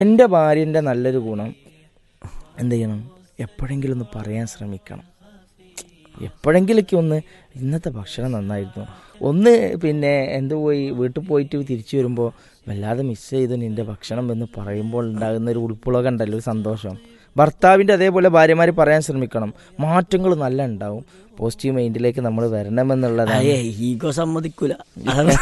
എൻ്റെ ഭാര്യൻ്റെ നല്ലൊരു ഗുണം എന്ത് ചെയ്യണം എപ്പോഴെങ്കിലും ഒന്ന് പറയാൻ ശ്രമിക്കണം എപ്പോഴെങ്കിലൊക്കെ ഒന്ന് ഇന്നത്തെ ഭക്ഷണം നന്നായിരുന്നു ഒന്ന് പിന്നെ എന്ത് പോയി വീട്ടിൽ പോയിട്ട് തിരിച്ചു വരുമ്പോൾ വല്ലാതെ മിസ് ചെയ്തു നിൻ്റെ ഭക്ഷണം എന്ന് പറയുമ്പോൾ ഉണ്ടാകുന്ന ഒരു ഉൾപ്പുളക ഉണ്ടല്ലോ ഒരു സന്തോഷം ഭർത്താവിൻ്റെ അതേപോലെ ഭാര്യമാർ പറയാൻ ശ്രമിക്കണം മാറ്റങ്ങൾ നല്ല ഉണ്ടാവും പോസിറ്റീവ് മൈൻഡിലേക്ക് നമ്മൾ വരണമെന്നുള്ളതാണ് അയ്യേ ഈഗോ സമ്മതിക്കൂല അതാണ്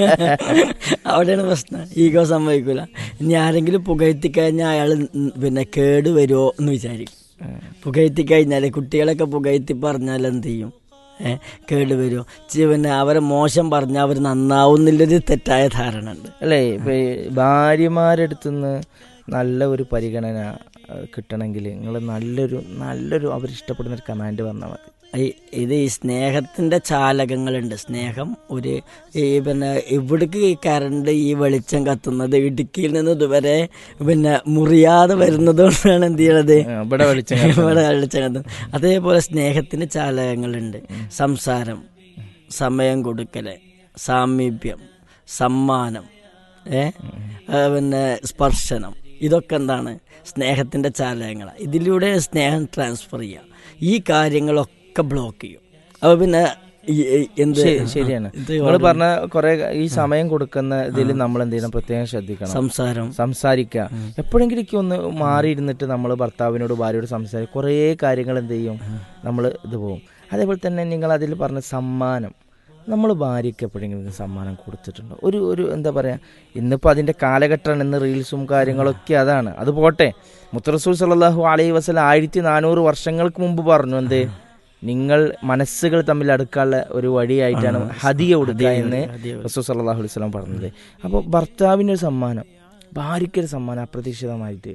അവിടെയാണ് പ്രശ്നം ഈഗോ സമ്മതിക്കൂല ഇനി ആരെങ്കിലും പുകഴ്ത്തി കഴിഞ്ഞാൽ അയാൾ പിന്നെ കേട് വരുമോ എന്ന് വിചാരിക്കും പുകഴ്ത്തി കഴിഞ്ഞാൽ കുട്ടികളൊക്കെ പുകഴ്ത്തി പറഞ്ഞാൽ എന്ത് ചെയ്യും ഏ കേട് വരുമോ ചി- പിന്നെ അവരെ മോശം പറഞ്ഞാൽ അവർ നന്നാവുന്നില്ലൊരു തെറ്റായ ധാരണ ഉണ്ട് അല്ലേ ഇപ്പൊ ഈ ഭാര്യമാരെടുത്തുനിന്ന് നല്ല ഒരു പരിഗണന ഏഹ്, കിട്ടണമെങ്കിൽ നിങ്ങൾ നല്ലൊരു നല്ലൊരു അവരിഷ്ടപ്പെടുന്ന ഒരു കമാൻഡ് പറഞ്ഞാൽ മതി ഈ- ഇത് ഈ സ്നേഹത്തിന്റെ ചാലകങ്ങളുണ്ട് സ്നേഹം ഒരു ഈ പിന്നെ ഇവിടേക്ക് ഈ കറണ്ട് ഈ വെളിച്ചം കത്തുന്നത് ഇടുക്കിയിൽ നിന്ന് ഇതുവരെ പിന്നെ മുറിയാതെ വരുന്നത് കൊണ്ടാണ് എന്ത് ചെയ്യണത് ആ, ഇവിടെ വെളിച്ചം കത്തുന്നത്. ഇവിടെ വെളിച്ചം കത്തുന്നത് അതേപോലെ സ്നേഹത്തിന് ചാലകങ്ങളുണ്ട് സംസാരം സമയം കൊടുക്കല് സാമീപ്യം സമ്മാനം ഏ ആ, പിന്നെ സ്പർശനം ഇതൊക്കെ എന്താണ് സ്നേഹത്തിന്റെ ചാലകങ്ങളാണ് ഇതിലൂടെ സ്നേഹം ട്രാൻസ്ഫർ ചെയ്യുക ഈ കാര്യങ്ങളൊക്കെ ബ്ലോക്ക് ചെയ്യും അപ്പൊ പിന്നെ ഈ- ഈ എന്ത് ശരി- ശരിയാണ് ഇത് നിങ്ങൾ പറഞ്ഞ കുറെ ഈ സമയം കൊടുക്കുന്ന ഇതിൽ നമ്മൾ എന്ത് ചെയ്യണം പ്രത്യേകം ശ്രദ്ധിക്കണം സംസാരം സംസാരിക്കുക എപ്പോഴെങ്കിലും എനിക്ക് ഒന്ന് മാറിയിരുന്നിട്ട് നമ്മൾ ഭർത്താവിനോട് ഭാര്യയോട് സംസാരിക്കും കുറേ കാര്യങ്ങൾ എന്ത് ചെയ്യും നമ്മൾ ഇത് പോകും അതേപോലെ തന്നെ നിങ്ങൾ അതിൽ പറഞ്ഞ സമ്മാനം നമ്മൾ ഭാര്യയ്ക്ക് എപ്പോഴെങ്കിലും സമ്മാനം കൊടുത്തിട്ടുണ്ടോ ഒരു ഒരു എന്താ പറയുക ഇന്നിപ്പോൾ അതിൻ്റെ കാലഘട്ടമാണ് ഇന്ന് റീൽസും കാര്യങ്ങളൊക്കെ അതാണ് അത് പോട്ടെ മുത്തറസൂൽ സല്ലാഹു അലൈഹി വസ്ലം ആയിരത്തി നാനൂറ് വർഷങ്ങൾക്ക് മുമ്പ് പറഞ്ഞു എന്ത് നിങ്ങൾ മനസ്സുകൾ തമ്മിൽ അടുക്കാനുള്ള ഒരു വഴിയായിട്ടാണ് ഹദിയ കൊടുക്കുക എന്ന് റസൂൽ സല്ലാഹു അലൈഹി വസ്ലം പറഞ്ഞത് അപ്പോൾ ഭർത്താവിനൊരു സമ്മാനം ഭാര്യയ്ക്കൊരു സമ്മാനം അപ്രതീക്ഷിതമായിട്ട്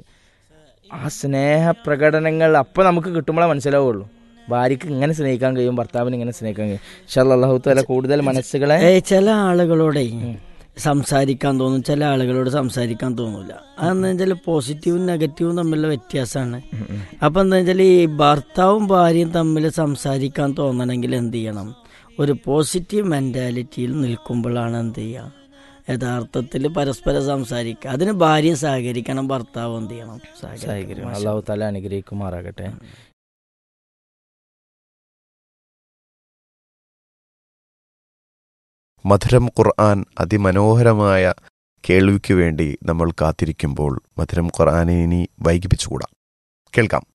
ആ സ്നേഹ പ്രകടനങ്ങൾ അപ്പം നമുക്ക് കിട്ടുമ്പോഴേ മനസ്സിലാവുള്ളൂ ഭാര്യയ്ക്ക് ഇങ്ങനെ സ്നേഹിക്കാൻ കഴിയും ഭർത്താവിന് ഇങ്ങനെ സ്നേഹിക്കാൻ കഴിയും ഷല്ലാഹു തല കൂടുതൽ മനസ്സുകളെ ഏ ചില ആളുകളോടെ സംസാരിക്കാൻ തോന്നും ചില ആളുകളോട് സംസാരിക്കാൻ തോന്നൂല അതെന്ന് വെച്ചാൽ പോസിറ്റീവും നെഗറ്റീവും തമ്മിലുള്ള വ്യത്യാസമാണ് അപ്പൊ എന്താ വെച്ചാൽ ഈ ഭർത്താവും ഭാര്യയും തമ്മിൽ സംസാരിക്കാൻ തോന്നണമെങ്കിൽ എന്ത് ചെയ്യണം ഒരു പോസിറ്റീവ് മെന്റാലിറ്റിയിൽ നിൽക്കുമ്പോഴാണ് എന്ത് ചെയ്യുക യഥാർത്ഥത്തിൽ പരസ്പരം സംസാരിക്കുക അതിന് ഭാര്യയും സഹകരിക്കണം ഭർത്താവും എന്ത് ചെയ്യണം സഹകരിക്കും അള്ളാഹു തല അനുഗ്രഹിക്കുമാറാകട്ടെ മധുരം ഖുർആൻ അതിമനോഹരമായ കേൾവിക്ക് വേണ്ടി നമ്മൾ കാത്തിരിക്കുമ്പോൾ മധുരം ഖുർആനെ ഇനി വൈകിപ്പിച്ചുകൂടാ കേൾക്കാം